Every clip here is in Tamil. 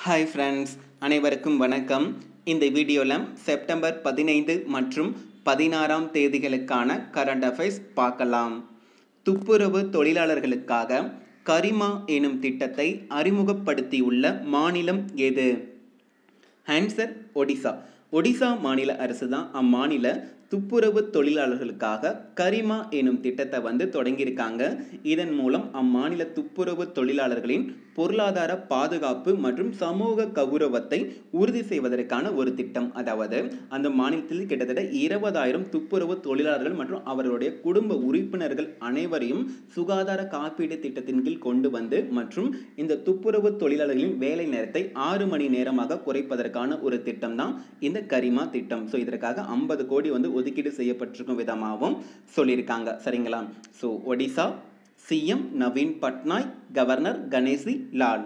ஹாய் ஃப்ரெண்ட்ஸ் அனைவருக்கும் வணக்கம் இந்த வீடியோவில் செப்டம்பர் பதினைந்து மற்றும் பதினாறாம் தேதிகளுக்கான கரண்ட் அஃபேர்ஸ் பார்க்கலாம் துப்புரவு தொழிலாளர்களுக்காக கரிமா எனும் திட்டத்தை அறிமுகப்படுத்தியுள்ள மாநிலம் எது ஆன்சர் ஒடிசா ஒடிசா மாநில அரசு தான் அம்மாநில துப்புரவு தொழிலாளர்களுக்காக கரிமா எனும் திட்டத்தை வந்து தொடங்கியிருக்காங்க இதன் மூலம் அம்மாநில துப்புரவு தொழிலாளர்களின் பொருளாதார பாதுகாப்பு மற்றும் சமூக கௌரவத்தை உறுதி செய்வதற்கான ஒரு திட்டம் அதாவது அந்த மாநிலத்தில் கிட்டத்தட்ட இருபதாயிரம் துப்புரவு தொழிலாளர்கள் மற்றும் அவர்களுடைய குடும்ப உறுப்பினர்கள் அனைவரையும் சுகாதார காப்பீடு திட்டத்தின் கீழ் கொண்டு வந்து மற்றும் இந்த துப்புரவு தொழிலாளர்களின் வேலை நேரத்தை ஆறு மணி நேரமாக குறைப்பதற்கான ஒரு திட்டம் தான் இந்த கரிமா திட்டம் ஸோ இதற்காக ஐம்பது கோடி வந்து ஒதுக்கீடு செய்யப்பட்டிருக்கும் விதமாகவும் சொல்லியிருக்காங்க சரிங்களா so Odisha CM Naveen Patnaik governor Ganeshi Lal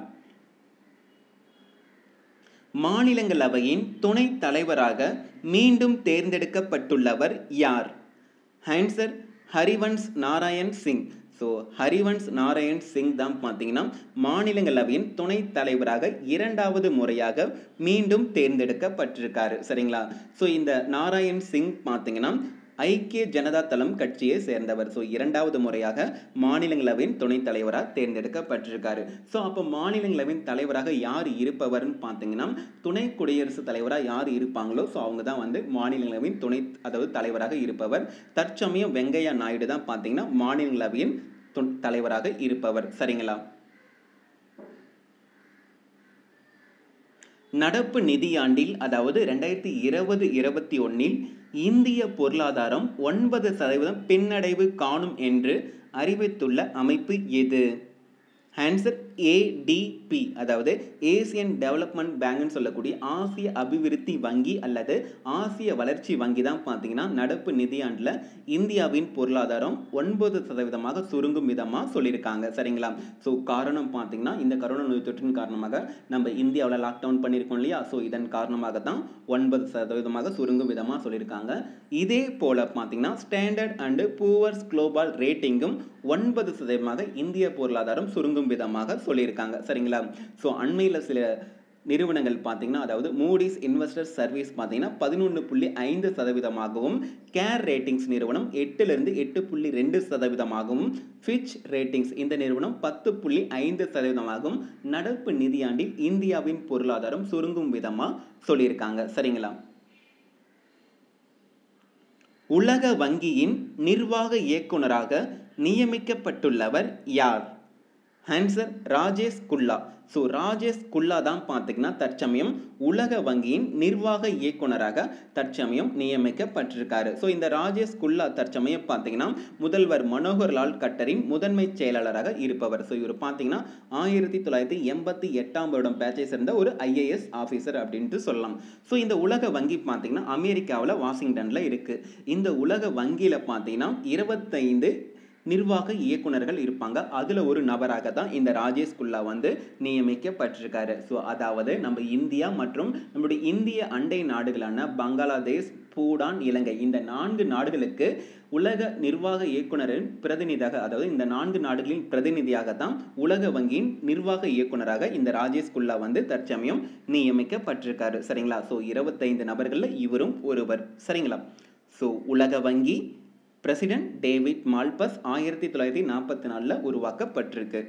மாநிலங்களவையின் துணைத் தலைவராக மீண்டும் தேர்ந்தெடுக்கப்பட்டுள்ளவர் யார் ஆன்சர் ஹரிவன்ஸ் நாராயண் சிங் ஸோ ஹரிவன்ஸ் நாராயண் சிங் தான் பார்த்தீங்கன்னா மாநிலங்களவையின் துணைத் தலைவராக இரண்டாவது முறையாக மீண்டும் தேர்ந்தெடுக்கப்பட்டிருக்காரு சரிங்களா ஸோ இந்த நாராயண் சிங் பார்த்தீங்கன்னா ஐக்கிய ஜனதா தளம் கட்சியை சேர்ந்தவர் ஸோ இரண்டாவது முறையாக மாநிலங்களவையின் துணைத் தலைவராக தேர்ந்தெடுக்கப்பட்டிருக்காரு ஸோ அப்போ மாநிலங்களவையின் தலைவராக யார் இருப்பவர்னு பார்த்தீங்கன்னா துணை குடியரசுத் தலைவராக யார் இருப்பாங்களோ ஸோ அவங்க தான் வந்து மாநிலங்களவையின் துணை அதாவது தலைவராக இருப்பவர் தற்சமயம் வெங்கையா நாயுடு தான் பார்த்தீங்கன்னா மாநிலங்களவையின் தலைவராக இருப்பவர் சரிங்களா நடப்பு நிதியாண்டில் அதாவது ரெண்டாயிரத்தி இருபது இருபத்தி ஒன்னில் இந்திய பொருளாதாரம் ஒன்பது சதவீதம் பின்னடைவு காணும் என்று அறிவித்துள்ள அமைப்பு எது ஆன்சர் ஏடிபி அதாவது ஏசியன் டெவலப்மெண்ட் பேங்க்னு சொல்லக்கூடிய ஆசிய அபிவிருத்தி வங்கி அல்லது ஆசிய வளர்ச்சி வங்கி தான் பார்த்தீங்கன்னா நடப்பு நிதியாண்டில் இந்தியாவின் பொருளாதாரம் ஒன்பது சதவீதமாக சுருங்கும் விதமாக சொல்லியிருக்காங்க சரிங்களா ஸோ காரணம் பார்த்தீங்கன்னா இந்த கரோனா நோய் தொற்றின் காரணமாக நம்ம இந்தியாவில் லாக்டவுன் பண்ணியிருக்கோம் இல்லையா ஸோ இதன் காரணமாக தான் ஒன்பது சதவீதமாக சுருங்கும் விதமாக சொல்லியிருக்காங்க இதே போல் பார்த்தீங்கன்னா ஸ்டாண்டர்ட் அண்டு பூவர்ஸ் குளோபல் ரேட்டிங்கும் ஒன்பது சதவீதமாக இந்திய பொருளாதாரம் சுருங்கும் விதமாக சொல்லியிருக்காங்க சரிங்களா ஸோ அண்மையில் சில நிறுவனங்கள் பார்த்தீங்கன்னா அதாவது மூடிஸ் இன்வெஸ்டர் சர்வீஸ் பார்த்தீங்கன்னா பதினொன்று புள்ளி ஐந்து சதவீதமாகவும் கேர் ரேட்டிங்ஸ் நிறுவனம் எட்டுலேருந்து எட்டு புள்ளி ரெண்டு சதவீதமாகவும் ஃபிச் ரேட்டிங்ஸ் இந்த நிறுவனம் பத்து புள்ளி ஐந்து சதவீதமாகவும் நடப்பு நிதியாண்டில் இந்தியாவின் பொருளாதாரம் சுருங்கும் விதமாக சொல்லியிருக்காங்க சரிங்களா உலக வங்கியின் நிர்வாக இயக்குநராக நியமிக்கப்பட்டுள்ளவர் யார் ஆன்சர் ராஜேஷ் குல்லா ஸோ ராஜேஷ் குல்லா தான் பார்த்தீங்கன்னா தற்சமயம் உலக வங்கியின் நிர்வாக இயக்குனராக தற்சமயம் நியமிக்கப்பட்டிருக்காரு ஸோ இந்த ராஜேஷ் குல்லா தற்சமயம் பார்த்தீங்கன்னா முதல்வர் மனோகர் லால் கட்டரின் முதன்மை செயலாளராக இருப்பவர் ஸோ இவர் பார்த்தீங்கன்னா ஆயிரத்தி தொள்ளாயிரத்தி எண்பத்தி எட்டாம் வருடம் பேட்சை சேர்ந்த ஒரு ஐஏஎஸ் ஆஃபீஸர் அப்படின்ட்டு சொல்லலாம் ஸோ இந்த உலக வங்கி பார்த்தீங்கன்னா அமெரிக்காவில் வாஷிங்டனில் இருக்குது இந்த உலக வங்கியில் பார்த்தீங்கன்னா இருபத்தைந்து நிர்வாக இயக்குநர்கள் இருப்பாங்க அதில் ஒரு நபராக தான் இந்த ராஜேஷ் குல்லா வந்து நியமிக்கப்பட்டிருக்காரு ஸோ அதாவது நம்ம இந்தியா மற்றும் நம்முடைய இந்திய அண்டை நாடுகளான பங்களாதேஷ் பூடான் இலங்கை இந்த நான்கு நாடுகளுக்கு உலக நிர்வாக இயக்குனரின் பிரதிநிதியாக அதாவது இந்த நான்கு நாடுகளின் பிரதிநிதியாக தான் உலக வங்கியின் நிர்வாக இயக்குனராக இந்த ராஜேஷ் குல்லா வந்து தற்சமயம் நியமிக்கப்பட்டிருக்காரு சரிங்களா ஸோ இருபத்தைந்து நபர்களில் இவரும் ஒருவர் சரிங்களா ஸோ உலக வங்கி பிரசிடென்ட் டேவிட் மால்பஸ் ஆயிரத்தி தொள்ளாயிரத்தி நாற்பத்தி நாலில் உருவாக்கப்பட்டிருக்கு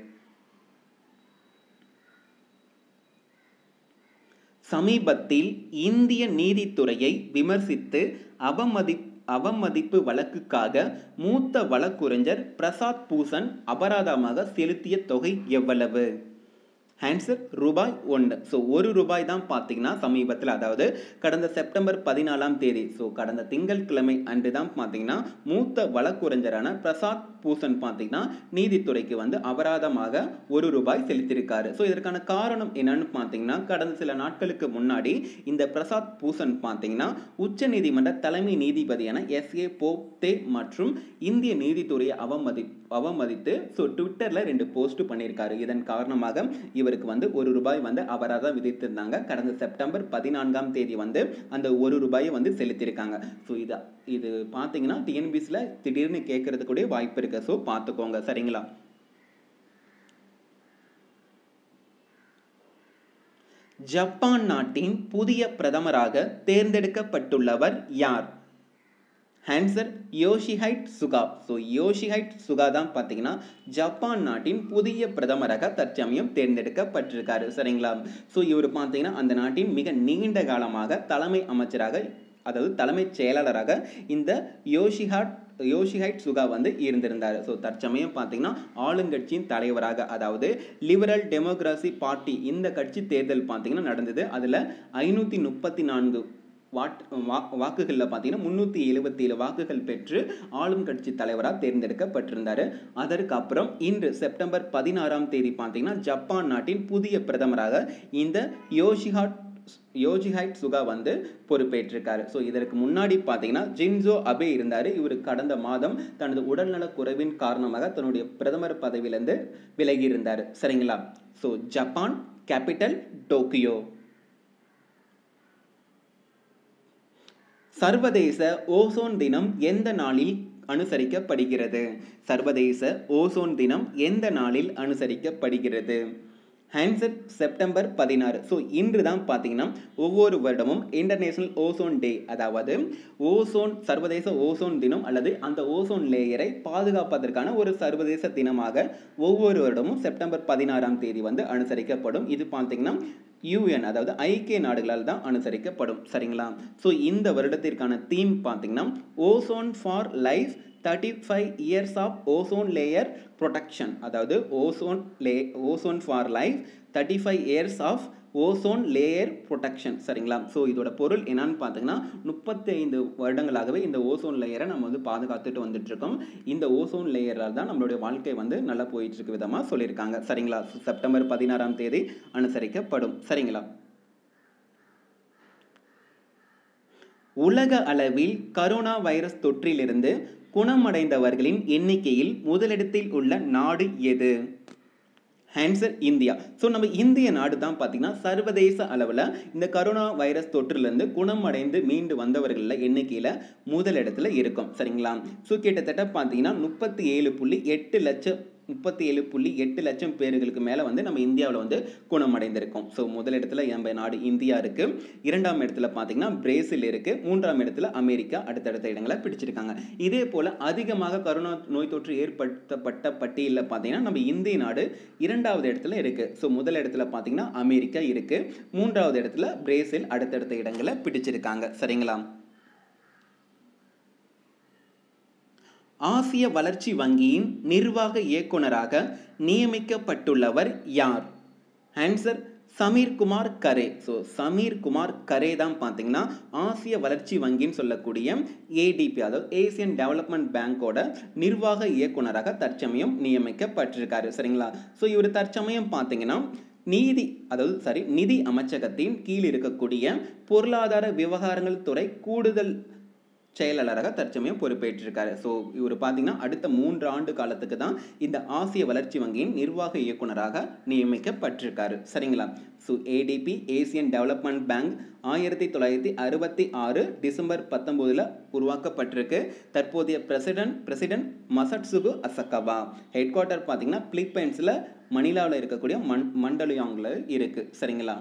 சமீபத்தில் இந்திய நீதித்துறையை விமர்சித்து அவமதி அவமதிப்பு வழக்குக்காக மூத்த வழக்குரைஞர் பிரசாத் பூசன் அபராதமாக செலுத்திய தொகை எவ்வளவு ஆன்சர் ரூபாய் ஒன்று ஸோ ஒரு ரூபாய் தான் பார்த்தீங்கன்னா சமீபத்தில் அதாவது கடந்த செப்டம்பர் பதினாலாம் தேதி ஸோ கடந்த திங்கட்கிழமை அன்று தான் பார்த்தீங்கன்னா மூத்த வழக்குரைஞரான பிரசாத் பூசன் பார்த்தீங்கன்னா நீதித்துறைக்கு வந்து அபராதமாக ஒரு ரூபாய் செலுத்தியிருக்காரு ஸோ இதற்கான காரணம் என்னன்னு பார்த்தீங்கன்னா கடந்த சில நாட்களுக்கு முன்னாடி இந்த பிரசாத் பூசன் பார்த்தீங்கன்னா உச்ச நீதிமன்ற தலைமை நீதிபதியான எஸ் ஏ போப்தே மற்றும் இந்திய நீதித்துறையை அவமதி அவமதித்து ஸோ ட்விட்டரில் ரெண்டு போஸ்ட் பண்ணியிருக்காரு இதன் காரணமாக இவருக்கு வந்து ஒரு ரூபாய் வந்து அபராதம் விதித்திருந்தாங்க கடந்த செப்டம்பர் பதினான்காம் தேதி வந்து அந்த ஒரு ரூபாயை வந்து செலுத்தியிருக்காங்க ஸோ இது இது பார்த்தீங்கன்னா டிஎன்பிசியில் திடீர்னு கேட்கறதுக்கூடிய வாய்ப்பு இருக்கு ஸோ பார்த்துக்கோங்க சரிங்களா ஜப்பான் நாட்டின் புதிய பிரதமராக தேர்ந்தெடுக்கப்பட்டுள்ளவர் யார் ஆன்சர் யோஷிஹைட் சுகா ஸோ யோஷிஹைட் சுகா தான் பார்த்தீங்கன்னா ஜப்பான் நாட்டின் புதிய பிரதமராக தற்சமயம் தேர்ந்தெடுக்கப்பட்டிருக்காரு சரிங்களா ஸோ இவர் பார்த்தீங்கன்னா அந்த நாட்டின் மிக நீண்ட காலமாக தலைமை அமைச்சராக அதாவது தலைமைச் செயலாளராக இந்த யோஷிஹாட் யோஷிஹைட் சுகா வந்து இருந்திருந்தார் ஸோ தற்சமயம் பார்த்தீங்கன்னா ஆளுங்கட்சியின் தலைவராக அதாவது லிபரல் டெமோக்ரஸி பார்ட்டி இந்த கட்சி தேர்தல் பார்த்தீங்கன்னா நடந்தது அதில் ஐநூற்றி முப்பத்தி நான்கு வாட் வா வாக்குகளில் பார்த்தீங்கன்னா முந்நூற்றி எழுபத்தி ஏழு வாக்குகள் பெற்று ஆளும் கட்சி தலைவராக தேர்ந்தெடுக்கப்பட்டிருந்தார் அதற்கு அப்புறம் இன்று செப்டம்பர் பதினாறாம் தேதி பார்த்தீங்கன்னா ஜப்பான் நாட்டின் புதிய பிரதமராக இந்த யோஷிஹாட் யோஜிஹைட் சுகா வந்து பொறுப்பேற்றிருக்காரு ஸோ இதற்கு முன்னாடி பார்த்தீங்கன்னா ஜின்சோ அபே இருந்தார் இவர் கடந்த மாதம் தனது உடல்நலக் குறைவின் காரணமாக தன்னுடைய பிரதமர் பதவியிலிருந்து விலகி இருந்தார் சரிங்களா ஸோ ஜப்பான் கேபிட்டல் டோக்கியோ சர்வதேச ஓசோன் தினம் எந்த நாளில் அனுசரிக்கப்படுகிறது சர்வதேச ஓசோன் தினம் எந்த நாளில் அனுசரிக்கப்படுகிறது ஆன்சர் செப்டம்பர் பதினாறு ஸோ இன்று தான் பார்த்தீங்கன்னா ஒவ்வொரு வருடமும் இன்டர்நேஷனல் ஓசோன் டே அதாவது ஓசோன் சர்வதேச ஓசோன் தினம் அல்லது அந்த ஓசோன் லேயரை பாதுகாப்பதற்கான ஒரு சர்வதேச தினமாக ஒவ்வொரு வருடமும் செப்டம்பர் பதினாறாம் தேதி வந்து அனுசரிக்கப்படும் இது பார்த்தீங்கன்னா யூஎன் அதாவது ஐக்கிய நாடுகளால் தான் அனுசரிக்கப்படும் சரிங்களா ஸோ இந்த வருடத்திற்கான தீம் பார்த்தீங்கன்னா ozone for life thirty five years of ozone layer protection அதாவது ஓசோன் லே ozone for life thirty five years of ozone layer protection சரிங்களா ஸோ இதோட பொருள் என்னன்னு பார்த்தீங்கன்னா முப்பத்தி ஐந்து வருடங்களாகவே இந்த ஓசோன் லேயரை நம்ம வந்து பாதுகாத்துட்டு வந்துட்டு இருக்கோம் இந்த ஓசோன் லேயரால் தான் நம்மளுடைய வாழ்க்கை வந்து நல்லா போயிட்டு இருக்க விதமாக சொல்லியிருக்காங்க சரிங்களா செப்டம்பர் பதினாறாம் தேதி அனுசரிக்கப்படும் சரிங்களா உலக அளவில் கரோனா வைரஸ் தொற்றிலிருந்து குணமடைந்தவர்களின் எண்ணிக்கையில் முதலிடத்தில் உள்ள நாடு எது ஆன்சர் இந்தியா ஸோ நம்ம இந்திய நாடு தான் பார்த்தீங்கன்னா சர்வதேச அளவில் இந்த கரோனா வைரஸ் தொற்றுலேருந்து குணமடைந்து மீண்டு வந்தவர்களில் எண்ணிக்கையில் முதலிடத்தில் இருக்கும் சரிங்களா ஸோ கிட்டத்தட்ட பார்த்தீங்கன்னா முப்பத்தி ஏழு புள்ளி எட்டு லட்சம் முப்பத்தி ஏழு புள்ளி எட்டு லட்சம் பேர்களுக்கு மேலே வந்து நம்ம இந்தியாவில் வந்து குணமடைந்திருக்கோம் ஸோ முதல் இடத்துல நம்ம நாடு இந்தியா இருக்குது இரண்டாம் இடத்துல பார்த்தீங்கன்னா பிரேசில் இருக்குது மூன்றாம் இடத்துல அமெரிக்கா அடுத்தடுத்த இடங்களை பிடிச்சிருக்காங்க இதே போல் அதிகமாக கரோனா நோய் தொற்று ஏற்படுத்தப்பட்ட பட்டியலில் பார்த்தீங்கன்னா நம்ம இந்திய நாடு இரண்டாவது இடத்துல இருக்குது ஸோ முதல் இடத்துல பார்த்தீங்கன்னா அமெரிக்கா இருக்குது மூன்றாவது இடத்துல பிரேசில் அடுத்தடுத்த இடங்களை பிடிச்சிருக்காங்க சரிங்களா ஆசிய வளர்ச்சி வங்கியின் நிர்வாக இயக்குனராக நியமிக்கப்பட்டுள்ளவர் யார் ஆன்சர் சமீர் குமார் கரே ஸோ சமீர் குமார் கரே தான் பார்த்தீங்கன்னா ஆசிய வளர்ச்சி வங்கின்னு சொல்லக்கூடிய ஏடிபி அதாவது ஏசியன் டெவலப்மெண்ட் பேங்கோட நிர்வாக இயக்குனராக தற்சமயம் நியமிக்கப்பட்டிருக்காரு சரிங்களா ஸோ இவர் தற்சமயம் பார்த்தீங்கன்னா நீதி அதாவது சாரி நிதி அமைச்சகத்தின் கீழ் இருக்கக்கூடிய பொருளாதார விவகாரங்கள் துறை கூடுதல் செயலாளராக தற்சமயம் பொறுப்பேற்றிருக்காரு ஸோ இவர் பார்த்தீங்கன்னா அடுத்த மூன்று ஆண்டு காலத்துக்கு தான் இந்த ஆசிய வளர்ச்சி வங்கியின் நிர்வாக இயக்குனராக நியமிக்கப்பட்டிருக்காரு சரிங்களா so ADB Asian development bank ஆயிரத்தி தொள்ளாயிரத்தி அறுபத்தி ஆறு டிசம்பர் பத்தொம்போதில் உருவாக்கப்பட்டிருக்கு தற்போதைய president president Masatsugu Asakawa headquarter பார்த்தீங்கன்னா பிலிப்பைன்ஸில் மணிலாவில் இருக்கக்கூடிய மண் மண்டலியாங்கில் இருக்குது சரிங்களா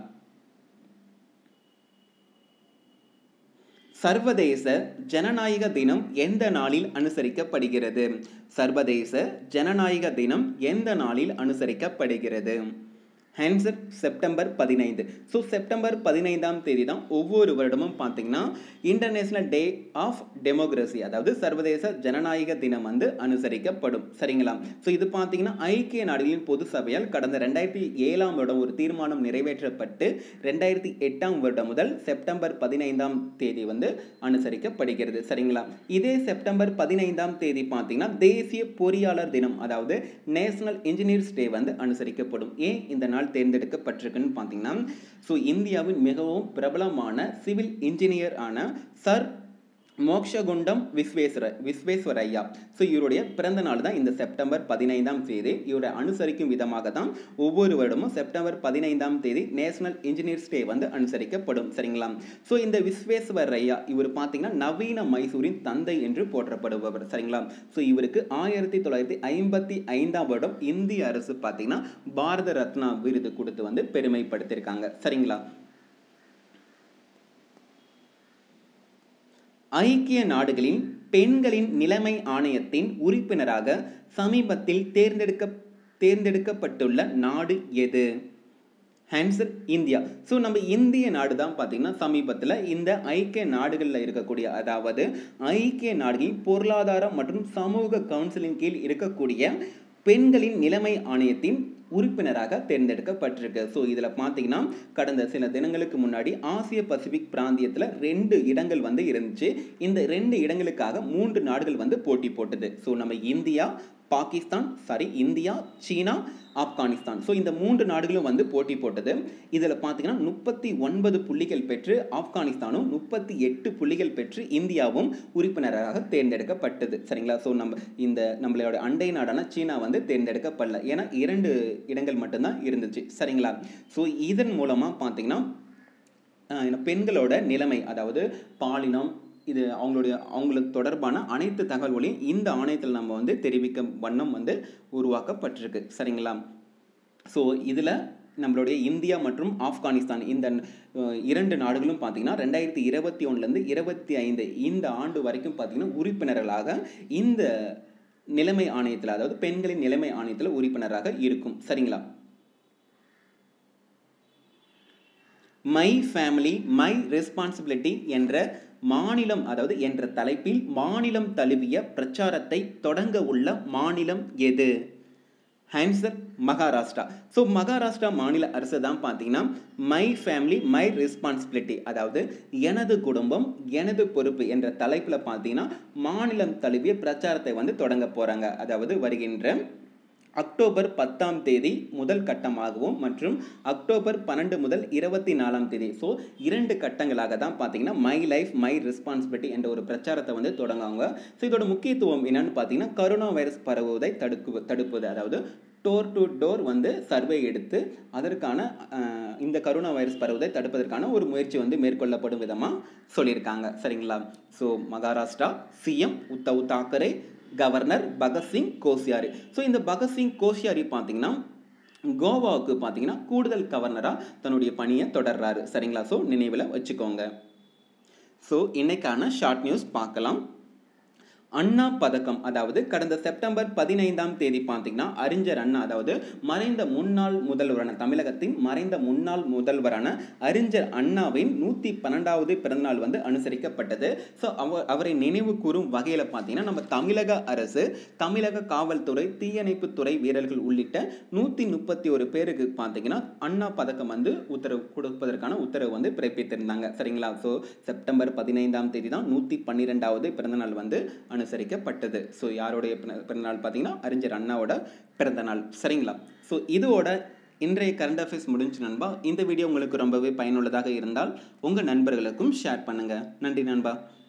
சர்வதேச ஜனநாயக தினம் எந்த நாளில் அனுசரிக்கப்படுகிறது சர்வதேச ஜனநாயக தினம் எந்த நாளில் அனுசரிக்கப்படுகிறது ஆன்சர் செப்டம்பர் பதினைந்து ஸோ செப்டம்பர் பதினைந்தாம் தேதி தான் ஒவ்வொரு வருடமும் பார்த்தீங்கன்னா இன்டர்நேஷ்னல் டே ஆஃப் டெமோக்ரஸி அதாவது சர்வதேச ஜனநாயக தினம் வந்து அனுசரிக்கப்படும் சரிங்களா ஸோ இது பார்த்தீங்கன்னா ஐக்கிய நாடுகளின் பொது சபையால் கடந்த ரெண்டாயிரத்தி ஏழாம் வருடம் ஒரு தீர்மானம் நிறைவேற்றப்பட்டு ரெண்டாயிரத்தி எட்டாம் வருடம் முதல் செப்டம்பர் பதினைந்தாம் தேதி வந்து அனுசரிக்கப்படுகிறது சரிங்களா இதே செப்டம்பர் பதினைந்தாம் தேதி பார்த்தீங்கன்னா தேசிய பொறியாளர் தினம் அதாவது நேஷனல் இன்ஜினியர்ஸ் டே வந்து அனுசரிக்கப்படும் ஏன் இந்த நாள் தேர்ந்தெடுக்கப்பட்டிருக்குன்னு பார்த்தீங்கன்னா ஸோ இந்தியாவின் மிகவும் பிரபலமான சிவில் இன்ஜினியர் ஆன சர் மோக்ஷகுண்டம் விஸ்வேஸ்வர விஸ்வேஸ்வரையா ஸோ இவருடைய பிறந்த நாள் தான் இந்த செப்டம்பர் பதினைந்தாம் தேதி இவரை அனுசரிக்கும் விதமாக தான் ஒவ்வொரு வருடமும் செப்டம்பர் பதினைந்தாம் தேதி நேஷனல் இன்ஜினியர்ஸ் டே வந்து அனுசரிக்கப்படும் சரிங்களா ஸோ இந்த விஸ்வேஸ்வரையா இவர் பார்த்தீங்கன்னா நவீன மைசூரின் தந்தை என்று போற்றப்படுபவர் சரிங்களா ஸோ இவருக்கு ஆயிரத்தி தொள்ளாயிரத்தி ஐம்பத்தி ஐந்தாம் வருடம் இந்திய அரசு பார்த்தீங்கன்னா பாரத ரத்னா விருது கொடுத்து வந்து பெருமைப்படுத்தியிருக்காங்க சரிங்களா ஐக்கிய நாடுகளின் பெண்களின் நிலைமை ஆணையத்தின் உறுப்பினராக சமீபத்தில் தேர்ந்தெடுக்க தேர்ந்தெடுக்கப்பட்டுள்ள நாடு எது ஆன்சர் இந்தியா ஸோ நம்ம இந்திய நாடு தான் பார்த்தீங்கன்னா சமீபத்தில் இந்த ஐக்கிய நாடுகளில் இருக்கக்கூடிய அதாவது ஐக்கிய நாடுகளின் பொருளாதார மற்றும் சமூக கவுன்சிலின் கீழ் இருக்கக்கூடிய பெண்களின் நிலைமை ஆணையத்தின் உறுப்பினராக தேர்ந்தெடுக்கப்பட்டிருக்கு ஸோ இதில் பார்த்தீங்கன்னா கடந்த சில தினங்களுக்கு முன்னாடி ஆசிய பசிபிக் பிராந்தியத்தில் ரெண்டு இடங்கள் வந்து இருந்துச்சு இந்த ரெண்டு இடங்களுக்காக மூன்று நாடுகள் வந்து போட்டி போட்டது ஸோ நம்ம India Pakistan sorry India China Afghanistan so இந்த மூன்று நாடுகளும் வந்து போட்டி போட்டது இதில் பார்த்தீங்கன்னா முப்பத்தி ஒன்பது புள்ளிகள் பெற்று ஆப்கானிஸ்தானும் முப்பத்தி எட்டு புள்ளிகள் பெற்று இந்தியாவும் உறுப்பினராக தேர்ந்தெடுக்கப்பட்டது சரிங்களா ஸோ நம்ம இந்த நம்மளோட அண்டை நாடான சீனா வந்து தேர்ந்தெடுக்கப்படல ஏன்னா இரண்டு இடங்கள் மட்டும்தான் இருந்துச்சு சரிங்களா ஸோ இதன் மூலமாக பார்த்தீங்கன்னா பெண்களோட நிலைமை அதாவது பாலினம் இது அவங்களுடைய அவங்களுக்கு தொடர்பான அனைத்து தகவல்களையும் இந்த ஆணையத்தில் நம்ம வந்து தெரிவிக்க வண்ணம் வந்து உருவாக்கப்பட்டிருக்கு சரிங்களா ஸோ இதில் நம்மளுடைய இந்தியா மற்றும் ஆப்கானிஸ்தான் இந்த இரண்டு நாடுகளும் பார்த்தீங்கன்னா ரெண்டாயிரத்தி இருபத்தி ஒன்றுலேருந்து இருபத்தி ஐந்து இந்த ஆண்டு வரைக்கும் பார்த்தீங்கன்னா உறுப்பினர்களாக இந்த நிலைமை ஆணையத்தில் அதாவது பெண்களின் நிலைமை ஆணையத்தில் உறுப்பினராக இருக்கும் சரிங்களா மை ஃபேமிலி மை ரெஸ்பான்சிபிலிட்டி என்ற மாநிலம் அதாவது என்ற தலைப்பில் மாநிலம் தழுவிய பிரச்சாரத்தை தொடங்க உள்ள மாநிலம் எது ஆன்சர் மகாராஷ்டிரா ஸோ மகாராஷ்டிரா மாநில அரசு தான் பார்த்தீங்கன்னா மை ஃபேமிலி மை ரெஸ்பான்சிபிலிட்டி அதாவது எனது குடும்பம் எனது பொறுப்பு என்ற தலைப்பில் பார்த்தீங்கன்னா மாநிலம் தழுவிய பிரச்சாரத்தை வந்து தொடங்க போகிறாங்க அதாவது வருகின்ற அக்டோபர் பத்தாம் தேதி முதல் கட்டமாகவும் மற்றும் அக்டோபர் பன்னெண்டு முதல் இருபத்தி நாலாம் தேதி ஸோ இரண்டு கட்டங்களாக தான் பார்த்தீங்கன்னா மை லைஃப் மை ரெஸ்பான்சிபிலிட்டி என்ற ஒரு பிரச்சாரத்தை வந்து தொடங்குவாங்க ஸோ இதோட முக்கியத்துவம் என்னன்னு பார்த்தீங்கன்னா கரோனா வைரஸ் பரவுவதை தடுக்கு தடுப்பது அதாவது டோர் டு டோர் வந்து சர்வே எடுத்து அதற்கான இந்த கரோனா வைரஸ் பரவுவதை தடுப்பதற்கான ஒரு முயற்சி வந்து மேற்கொள்ளப்படும் விதமாக சொல்லியிருக்காங்க சரிங்களா so Maharashtra CM Uddhav Thackeray governor Bhagat Singh Koshyari so இந்த பகத்சிங் கோசியாரி பார்த்தீங்கன்னா கோவாவுக்கு பார்த்தீங்கன்னா கூடுதல் கவர்னராக தன்னுடைய பணியை தொடர்றாரு சரிங்களா ஸோ நினைவில் வச்சுக்கோங்க ஸோ இன்னைக்கான ஷார்ட் நியூஸ் பார்க்கலாம் அண்ணா பதக்கம் அதாவது கடந்த செப்டம்பர் பதினைந்தாம் தேதி பார்த்தீங்கன்னா அறிஞர் அண்ணா அதாவது மறைந்த முன்னாள் முதல்வரான தமிழகத்தின் மறைந்த முன்னாள் முதல்வரான அறிஞர் அண்ணாவின் நூற்றி பன்னெண்டாவது பிறந்தநாள் வந்து அனுசரிக்கப்பட்டது ஸோ அவர் அவரை நினைவு கூறும் வகையில் பார்த்தீங்கன்னா நம்ம தமிழக அரசு தமிழக காவல்துறை தீயணைப்புத்துறை வீரர்கள் உள்ளிட்ட நூற்றி முப்பத்தி ஒரு பேருக்கு பார்த்தீங்கன்னா அண்ணா பதக்கம் வந்து உத்தரவு கொடுப்பதற்கான உத்தரவு வந்து பிறப்பித்திருந்தாங்க சரிங்களா ஸோ செப்டம்பர் பதினைந்தாம் தேதி தான் நூற்றி பன்னிரெண்டாவது பிறந்தநாள் வந்து அனுசரிக்கப்பட்டது ஸோ யாருடைய பிறந்தநாள் பார்த்தீங்கன்னா அறிஞர் அண்ணாவோட பிறந்தநாள் சரிங்களா ஸோ இதோட இன்றைய கரண்ட் அஃபேர்ஸ் முடிஞ்சு நண்பா இந்த வீடியோ உங்களுக்கு ரொம்பவே பயனுள்ளதாக இருந்தால் உங்கள் நண்பர்களுக்கும் ஷேர் பண்ணுங்கள் நன்றி நண்பா